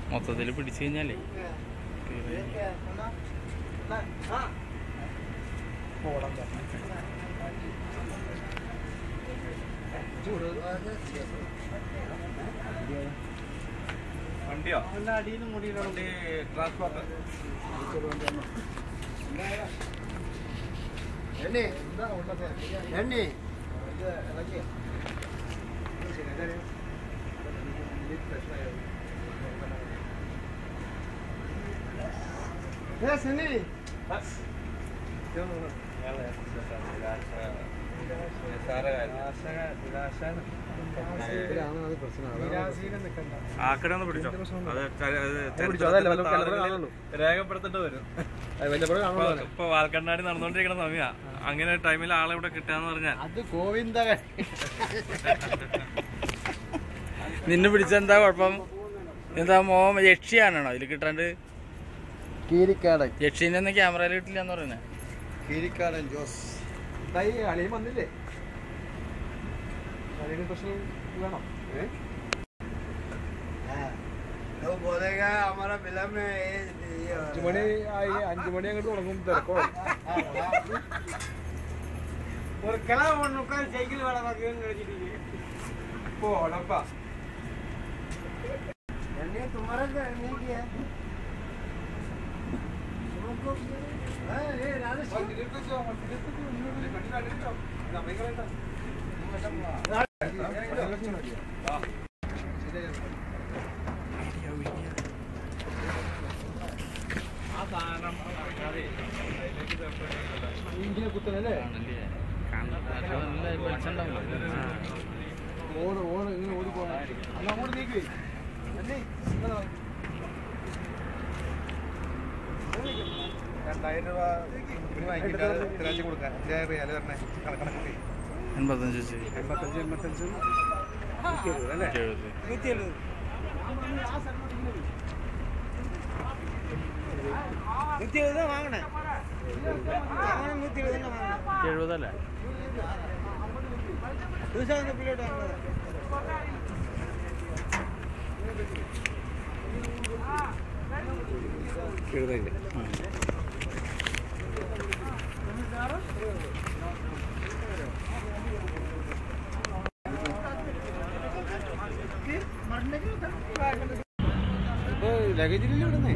മൊത്തത്തിൽ പിടിച്ചു കഴിഞ്ഞാലേ വണ്ടിയോ വണ്ടി ട്രാൻസ്പോർട്ട് എണ്ണി എണ്ണി ഏ സുനി അത് പ്രശ്നമാണ് ആക്കടെ ഒന്ന് പിടിച്ചോ അത് ചരി- അത് പിടിച്ചോ, അതല്ല, വല്ല- ചരിത്രത്തിൽ വല്ലപ്പോഴേ കാണുള്ളൂ. രേഖപ്പെടുത്തേണ്ടി വരും വല്ലപ്പോഴും ഇപ്പൊ- കാണുള്ളൂ ഇപ്പൊ വാൽക്കണ്ണാടി നടന്നുകൊണ്ടിരിക്കുന്ന സമയാ അങ്ങനെ ടൈമിൽ ആളെ ഇവിടെ കിട്ടാന്ന് പറഞ്ഞാൽ അത് ഗോവിന്ദ നിന്നെ പിടിച്ച എന്താ കുഴപ്പം എന്താ മോ യക്ഷിയാണോ ഇതിൽ കിട്ടാണ്ട് കീരിക്കാടൻ യക്ഷീനെ ഒന്നും ക്യാമറയിൽ കിട്ടില്ല എന്ന് പറയുന്നത് കീരിക്കാടൻ ജോസ് തൈ അളിയും വന്നില്ലേ അളിയുടെ പ്രശ്നം വേണം അഞ്ചു മണി ആയി അഞ്ചു മണി അങ്ങോട്ട് തുടങ്ങും തിരക്കോ ஒரு கிழமை ஒன்று உட்காந்து சைக்கிள் வேலை பார்க்குறேன்னு நினைச்சிட்டீங்க പോടപ്പാ तुम्हारा नहीं किया ഇന്ത്യ കുത്തനല്ലേ ഓട് ഓട് ഇങ്ങനെ ഓടിപ്പോണം അല്ല അങ്ങോട്ട് നീക്കി രണ്ടായിരം രൂപ ഇതിന് വാങ്ങിക്കില്ല അത് തിരാഴ്ച കൊടുക്കാൻ അഞ്ചായിരം റിയാല് തരണേ കണക്കണക്ക് എൺപത്തഞ്ച് വെച്ച് എൺപത്തഞ്ച് എൺപത്തഞ്ച് എഴുപത് நூற்றி எழுபது நூற்றி எழுபது தான் வாங்கினேன் வாங்கினேன் நூற்றி எழுபது தான் வாங்கினேன் എഴുപതല്ലേ புதுசாக வந்த பிள்ளையோட வாங்கினது എഴുപതിൻ്റെ ഇപ്പൊ ലഗേജിലല്ലേ വിടുന്നേ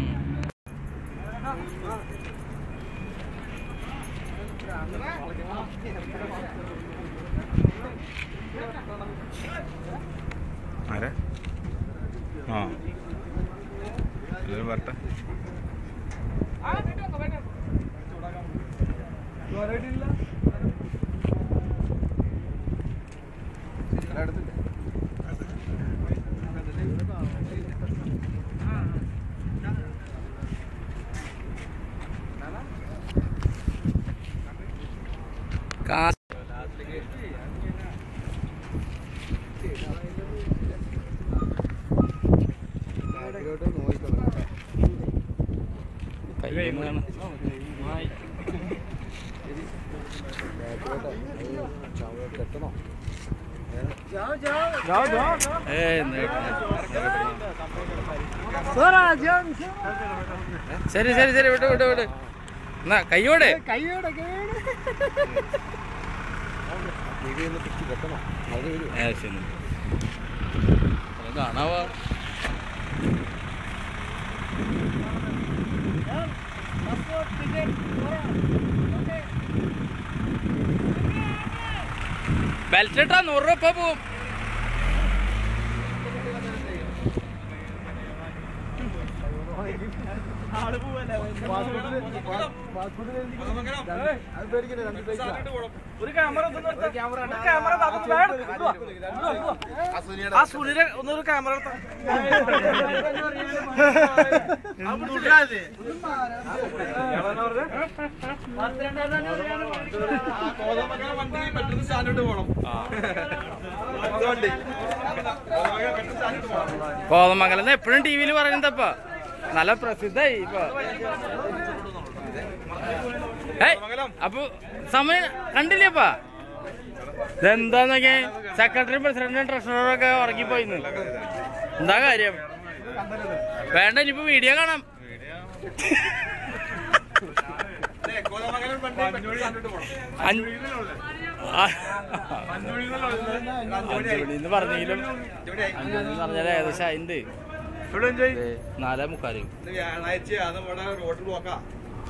ആരാ ആ എല്ലാവരും വരട്ടെ അടുത്തില്ല കാ ബാക്കിലോട്ട് നോക്കിക്കോളാം കയ്യിൽ നിന്ന് ബാക്കിലോട്ട് ചവ കെട്ടണോ ഏയ് ശരി ശരി ശരി വിട്ട് വിട്ട് വിട്ട് എന്നാ കയ്യോടെ കൈയോടെ ടിവി ഒന്ന് പിടിച്ച് കെട്ടണോ അത് വരും കാണാവാ ബെൽറ്റ് ഇട്ടാ നൂറ് രൂപ ഇപ്പൊ പോവും അത് പേടിക്കണ്ട രണ്ട് പൈസ ഒരു ക്യാമറ ക്യാമറ ആ സുനിലെ ഒന്നൊരു ക്യാമറ കോതമംഗലം എപ്പോഴും ടി വിയിൽ പറയുന്നതപ്പാ നല്ല പ്രസിദ്ധായി ഇപ്പൊ ഏയ്, അപ്പൊ സമയം കണ്ടില്ലേപ്പാ ഇതെന്താന്നൊക്കെ സെക്രട്ടറി പ്രസിഡന്റും ട്രഷററും ഒക്കെ ഉറങ്ങിപ്പോയിന്ന് എന്താ കാര്യം വേണ്ട ഇനിയിപ്പോ വീഡിയോ കാണാം അഞ്ച് ആ. അഞ്ചുമണിന്ന് പറഞ്ഞെങ്കിലും അഞ്ചുമണി പറഞ്ഞാൽ ഏകദേശം അതിന്റെ നാലേ മുക്കാല് വ്യാഴാഴ്ച അത് ഇവിടെ റോഡ് ബ്ലോക്കാ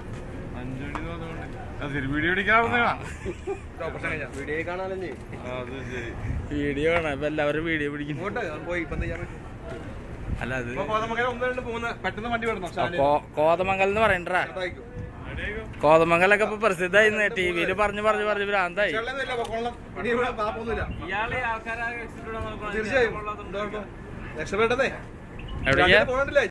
വീഡിയോ പിടിക്കാവുന്നതാ വീഡിയോ കാണാനല്ലേ അത് ശരി വീഡിയോ കാണാം ഇപ്പൊ എല്ലാവരും വീഡിയോ പിടിക്കുന്നു ഇങ്ങോട്ട് ഞാൻ പോയി ഇപ്പം ചെയ്യാൻ പറ്റും അല്ല അത് ഇപ്പൊ കോതമംഗലം ഒന്ന് രണ്ട് മൂന്ന് പെട്ടെന്ന് വണ്ടി വിടണം ആ, കോ- കോതമംഗലം എന്ന് പറയണ്ടാ ചെറുതായിരിക്കും. കോതമംഗലൊക്കെ ഇപ്പൊ പ്രസിദ്ധമായി ടി വിയിൽ പറഞ്ഞു പറഞ്ഞു പറഞ്ഞു ഭ്രാന്തായി ചെള്ളയൊന്നുമില്ല, പൊക്കോളണം. ഇനി ഇവിടെ പാപ്പൊന്നുമില്ല. തീർച്ചയായും എന്താ കുഴപ്പം? രക്ഷപ്പെട്ടതേ എവിടേക്കാ രണ്ടിന് പോകണ്ടില്ലേ